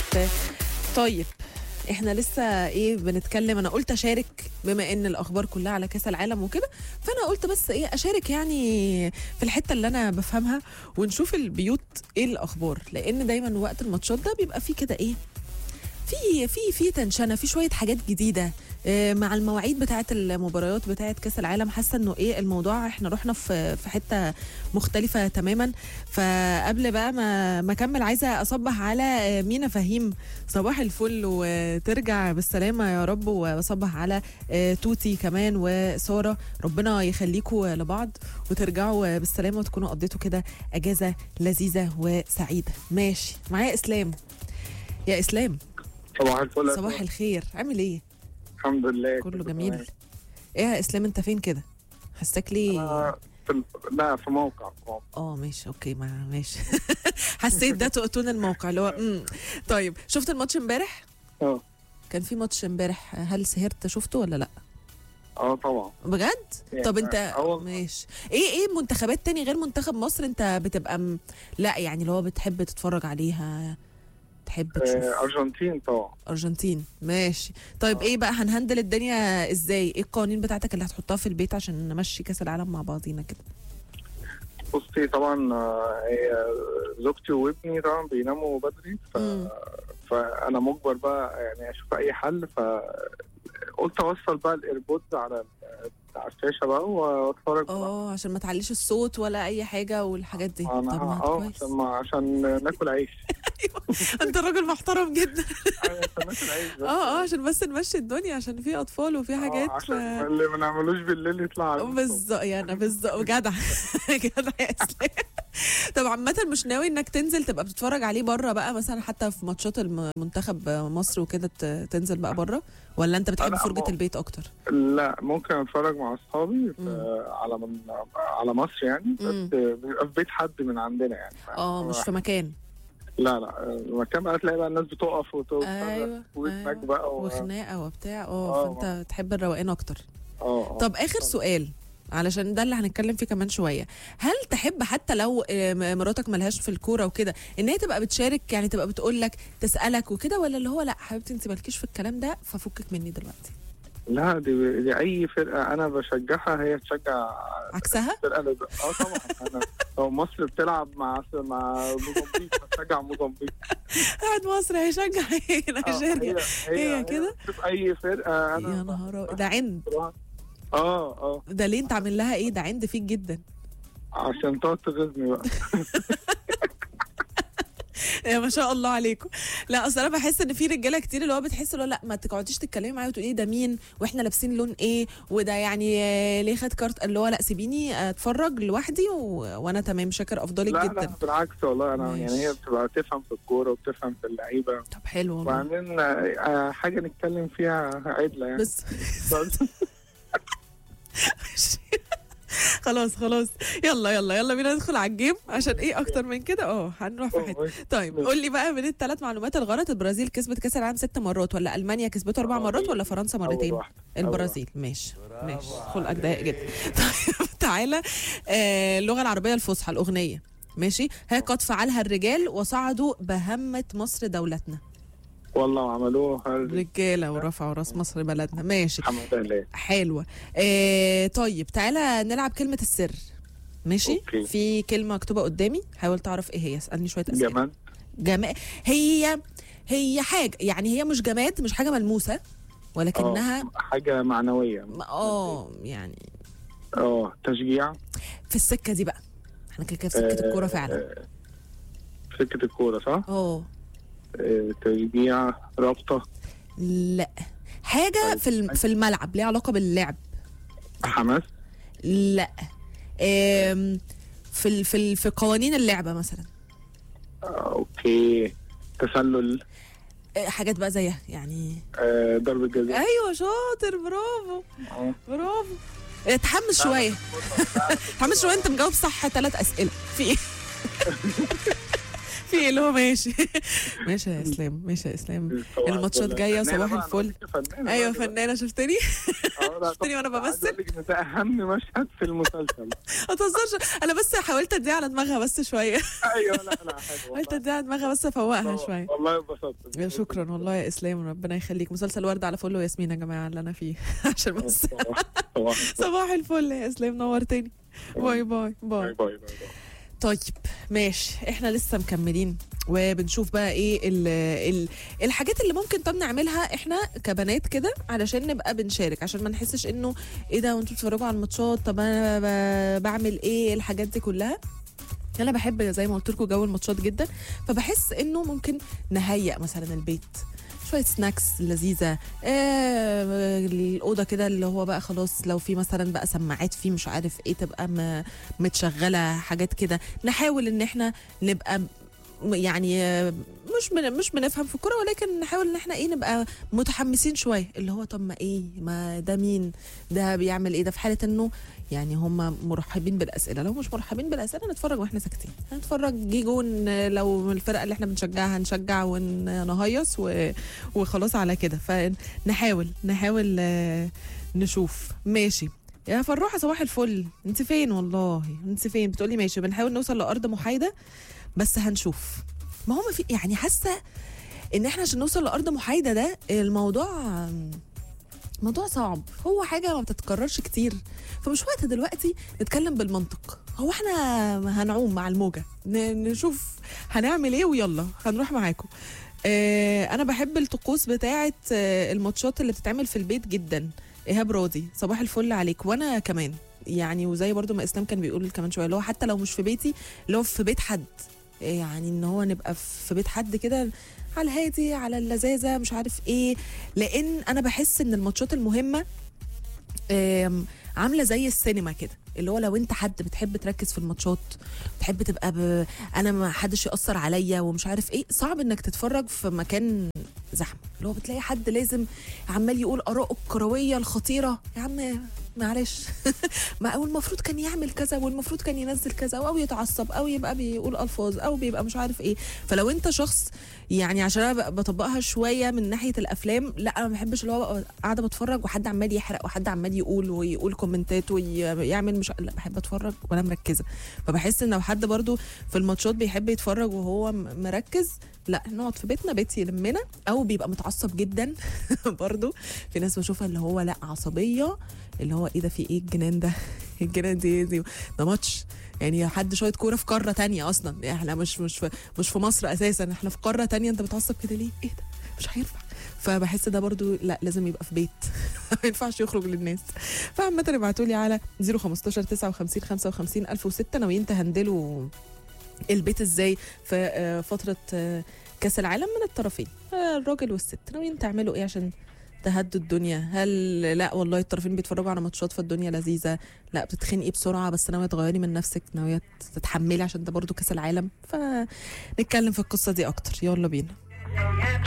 طيب احنا لسه ايه بنتكلم انا قلت اشارك بما ان الاخبار كلها على كاس العالم وكده فانا قلت بس ايه اشارك يعني في الحته اللي انا بفهمها ونشوف البيوت ايه الاخبار لان دايما وقت الماتشات ده بيبقى فيه كده ايه في في في تنشنه في شويه حاجات جديده آه، مع المواعيد بتاعه المباريات بتاعه كاس العالم حاسه انه ايه الموضوع احنا رحنا في في حته مختلفه تماما فقبل بقى ما ما اكمل عايزه اصبح على آه، مينا فهيم صباح الفل وترجع بالسلامه يا رب واصبح على آه، توتي كمان وساره ربنا يخليكوا لبعض وترجعوا بالسلامه وتكونوا قضيتوا كده اجازه لذيذه وسعيده ماشي معايا اسلام يا اسلام صباح الفل يا صباح فندم. الخير عامل ايه الحمد لله كله كله جميل تمام. ايه يا اسلام انت فين كده حساك ليه أنا في ال- لا في موقع في موقع اه ماشي اوكي ما ماشي حسيت ده تقطون الموقع اللي هو مم. طيب شفت الماتش امبارح اه كان في ماتش امبارح هل سهرت شفته ولا لا اه طبعا بجد يعني طب انت أول- ماشي ايه ايه منتخبات تاني غير منتخب مصر انت بتبقى م... لا يعني اللي هو بتحب تتفرج عليها تحب تشوف آه، ارجنتين طبعا ارجنتين ماشي طيب ايه بقى هنهندل الدنيا ازاي ايه القوانين بتاعتك اللي هتحطها في البيت عشان نمشي كاس العالم مع بعضينا كده بصي طبعا آه، هي زوجتي وابني طبعا بيناموا بدري ف... مم. فانا مجبر بقى يعني اشوف اي حل فقلت اوصل بقى الايربودز على على الشاشه بقى واتفرج بقى. اه عشان ما تعليش الصوت ولا اي حاجه والحاجات دي طب انا ما اه كويس عشان ما عشان ناكل عيش انت راجل محترم جدا أيوة، عشان ناكل عيش بس. اه اه عشان بس نمشي الدنيا عشان في اطفال وفي آه، حاجات عشان ف... اللي ما نعملوش بالليل يطلع على الصبح. بالظبط يا انا بالظبط جدع جدع يا اسلام طب عامة مش ناوي انك تنزل تبقى بتتفرج عليه بره بقى مثلا حتى في ماتشات المنتخب مصر وكده ت- تنزل بقى بره ولا انت بتحب لا، فرجة ما- البيت اكتر؟ لا ممكن اتفرج مع اصحابي مم. في- على من على مصر يعني مم. بس بيبقى في بيت حد من عندنا يعني اه مش في مكان لا لا المكان بقى تلاقي بقى الناس بتقف وتقف ايوه وهناك أيوة. بقى و... وخناقه وبتاع اه آه. فانت تحب الروقان اكتر اه آه. طب اخر سؤال علشان ده اللي هنتكلم فيه كمان شويه هل تحب حتى لو آه، م- مراتك ملهاش في الكوره وكده ان هي تبقى بتشارك يعني تبقى بتقول لك تسالك وكده ولا اللي هو لا حبيبتي انت مالكيش في الكلام ده ففكك مني دلوقتي لا دي, دي اي فرقه انا بشجعها هي تشجع عكسها الفرقه اللي اه طبعا انا لو مصر بتلعب مع مع موزمبيق بشجع موزمبيق قاعد مصر هيشجع هنا آه، هيشجع هي كده؟ شوف اي فرقه انا يا نهار أبيض. ده عند اه اه ده ليه انت عامل لها ايه ده عند فيك جدا عشان تقعد تغيظني بقى يا ما شاء الله عليكم لا اصل انا بحس ان في رجاله كتير اللي هو بتحس اللي هو لا ما تقعديش تتكلمي معايا وتقولي ده مين واحنا لابسين لون ايه وده يعني آه، ليه خد كارت اللي هو لا سيبيني اتفرج لوحدي و... وانا تمام شاكر افضلك لا جدا لا بالعكس والله انا ماشي. يعني هي بتبقى تفهم في الكوره وبتفهم في اللعيبه طب حلو والله وبعدين آه، حاجه نتكلم فيها عدله يعني بس خلاص خلاص يلا يلا يلا بينا ندخل على الجيم عشان ايه اكتر من كده اه هنروح في حته طيب قول لي بقى من الثلاث معلومات الغلط البرازيل كسبت كاس العالم ست مرات ولا المانيا كسبته اربع مرات ولا فرنسا مرتين أول واحدة. أول البرازيل ماشي ماشي خلقك ضيق جدا طيب تعالى آه، اللغه العربيه الفصحى الاغنيه ماشي ها قد فعلها الرجال وصعدوا بهمة مصر دولتنا والله وعملوها رجالة ورفعوا راس مصر بلدنا ماشي الحمد لله حلوة آه طيب تعالى نلعب كلمة السر ماشي أوكي. في كلمة مكتوبة قدامي حاول تعرف ايه هي اسألني شوية أسئلة جمال جماد هي هي حاجة يعني هي مش جماد مش حاجة ملموسة ولكنها آه، حاجه معنويه اه يعني اه تشجيع في السكة دي بقى احنا كده كده في سكة الكورة فعلا آه، سكه الكوره صح؟ اه آه، تشجيع رابطه لا حاجة في الم- في الملعب ليها علاقة باللعب حماس لا آم، في ال- في ال- في قوانين اللعبة مثلا آه، اوكي تسلل آه، حاجات بقى زيها يعني آه، ضربه جزاء ايوه شاطر برافو آه. برافو اتحمس اتحمس شويه اتحمس شويه انت مجاوب صح ثلاث اسئله في ايه في ايه اللي هو ماشي ماشي يا اسلام ماشي يا اسلام صباح الماتشات الفل. جاية، فنانة صباح بقى، أنا الفل. قلت فنانة ايوه بقى. فنانه شفتني آه، لا، شفتني وأنا طبعاً. عايز بمثل؟ أقول لك إن ده اهم مشهد في المسلسل ما تهزرش انا بس حاولت اديها على دماغها بس شويه ايوه لا لا حاجه حاولت والله. اديها على دماغها بس افوقها والله- شويه والله انبسطت يا شكرا والله يا اسلام ربنا يخليك مسلسل ورد على فل وياسمين يا جماعه اللي انا فيه عشان بس صباح- صباح الفل. صباح الفل يا اسلام نورتني باي باي باي باي باي باي باي. طيب ماشي احنا لسه مكملين وبنشوف بقى ايه ال ال الحاجات اللي ممكن طب نعملها احنا كبنات كده علشان نبقى بنشارك عشان ما نحسش انه ايه ده وانتوا بتتفرجوا على الماتشات طب انا ب- بعمل ايه الحاجات دي كلها انا بحب زي ما قلت لكم جو الماتشات جدا فبحس انه ممكن نهيئ مثلا البيت شويه سناكس لذيذه آه الاوضه كده اللي هو بقى خلاص لو في مثلا بقى سماعات فيه مش عارف ايه تبقى م- متشغله حاجات كده نحاول ان احنا نبقى م- يعني آه، مش من مش بنفهم في الكوره ولكن نحاول ان احنا ايه نبقى متحمسين شويه اللي هو طب ما ايه ما ده مين ده بيعمل ايه ده في حاله انه يعني هم مرحبين بالاسئله لو مش مرحبين بالاسئله نتفرج واحنا ساكتين نتفرج جه جون آه، لو من الفرقه اللي احنا بنشجعها نشجع ونهيص و... وخلاص على كده فنحاول نحاول آه، نشوف ماشي يا فروحه صباح الفل انت فين والله انت فين بتقولي ماشي بنحاول نوصل لارض محايده بس هنشوف ما هو ما في يعني حاسه ان احنا عشان نوصل لارض محايده ده الموضوع موضوع صعب هو حاجه ما بتتكررش كتير فمش وقت دلوقتي نتكلم بالمنطق هو احنا هنعوم مع الموجه ن- نشوف هنعمل ايه ويلا هنروح معاكم آه انا بحب الطقوس بتاعه آه الماتشات اللي بتتعمل في البيت جدا ايهاب راضي صباح الفل عليك وانا كمان يعني وزي برضو ما اسلام كان بيقول كمان شويه اللي هو حتى لو مش في بيتي اللي هو في بيت حد يعني ان هو نبقى في بيت حد كده على الهادي على اللذاذه مش عارف ايه لان انا بحس ان الماتشات المهمه آم، عامله زي السينما كده اللي هو لو انت حد بتحب تركز في الماتشات بتحب تبقى ب... انا ما حدش ياثر عليا ومش عارف ايه صعب انك تتفرج في مكان زحمه اللي هو بتلاقي حد لازم عمال يقول اراءه الكرويه الخطيره يا عم معلش ما او المفروض كان يعمل كذا والمفروض كان ينزل كذا او يتعصب او يبقى بيقول الفاظ او بيبقى مش عارف ايه فلو انت شخص يعني عشان انا ب- بطبقها شويه من ناحيه الافلام لا انا ما بحبش اللي هو أبقى قاعده بتفرج وحد عمال يحرق وحد عمال يقول ويقول كومنتات ويعمل مش لا بحب اتفرج وانا مركزه فبحس ان لو حد برضو في الماتشات بيحب يتفرج وهو م- مركز لا نقعد في بيتنا بيت يلمنا او بيبقى متعصب جدا برضو في ناس بشوفها اللي هو لا عصبيه اللي هو ايه ده في ايه الجنان ده الجنان دي, دي ده ماتش يعني حد شويه كوره في قاره تانية اصلا احنا مش مش في مش في مصر اساسا احنا في قاره تانية انت بتعصب كده ليه ايه ده مش هينفع فبحس ده برضو لا لازم يبقى في بيت ما ينفعش يخرج للناس فعامة ابعتوا لي على 015 59 55 1006 ناويين تهندلوا البيت ازاي في آه، فترة آه، كأس العالم من الطرفين آه، الراجل والست ناويين تعملوا ايه عشان تهدوا الدنيا هل لا والله الطرفين بيتفرجوا على ماتشات فالدنيا لذيذة لا بتتخنقي بسرعة بس ناوية تغيري من نفسك ناوية تتحملي عشان ده برضو كأس العالم فنتكلم في القصة دي أكتر يلا بينا